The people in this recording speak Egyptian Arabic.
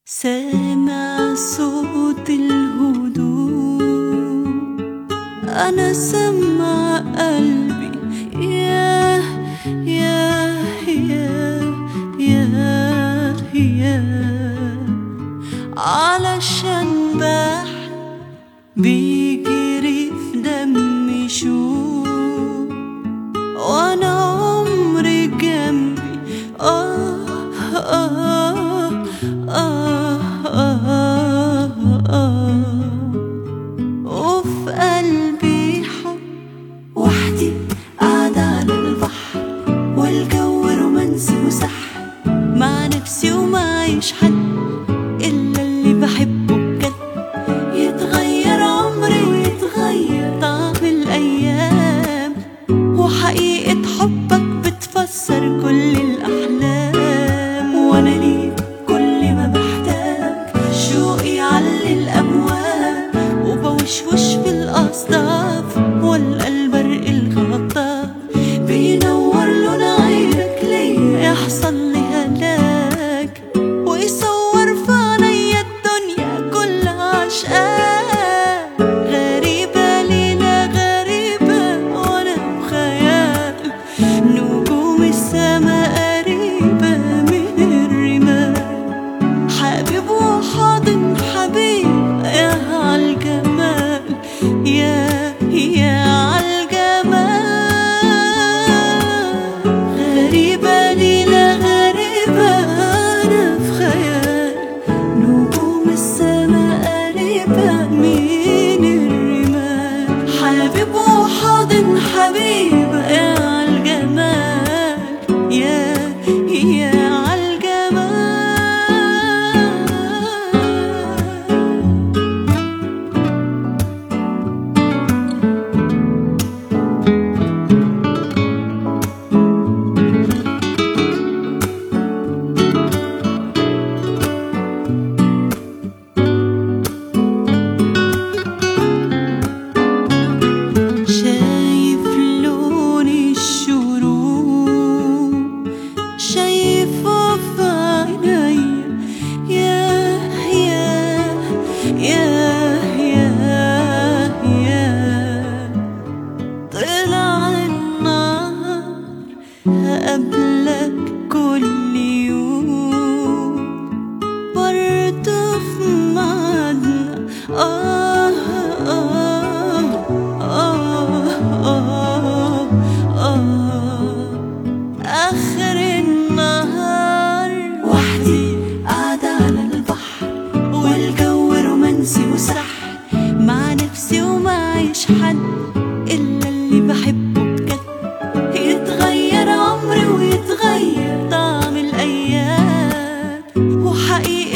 سامع صوت الهدوء أنا سمع قلبي ياه ياه ياه ياه ياه علشان بحب بيجري في دمي شوق وانا عمري جنبي آه آه آه آه آه وفي قلبي حب وحدي قاعدة على البحر والجو رومانسي وسحر مع نفسي ومعيش حد إلا اللي بحبه بجد يتغير عمري ويتغير طعم الأيام وحقيقة حبك بتفسر كل الأحلام وأنا ليك كل ما بحتاج شوقي يعلي الأمواج وبوشوش في الأصداف والقى البرق الغطاء بينور لون عينك ليا يحصل لي هلاك ويصور في عينيا الدنيا كلها عشقاك غريبة ليلة غريبة وأنا بخيال نجوم السما قريبة من الرمال حبيب وحاضن حبيب يا عالجمال يا يا عالجمال غريبة ليلة غريبة أنا في خيال نجوم السما قريبة من الرمال حبيب وحاضن حبيب يا عالجمال يا يا عالجمال شايف لون الشروق شايفه في عينيا يا يا يا يا يا طلع النهار هقابلك كل يوم برضه في ميعادنا آه آه آه آه آه آخر النهار وحدي قاعدة على البحر والجو رومانسي وسحر مع نفسي ومعيش حد إلا اللي بحبه بجد يتغير عمري ويتغير طعم الأيام وحقيقة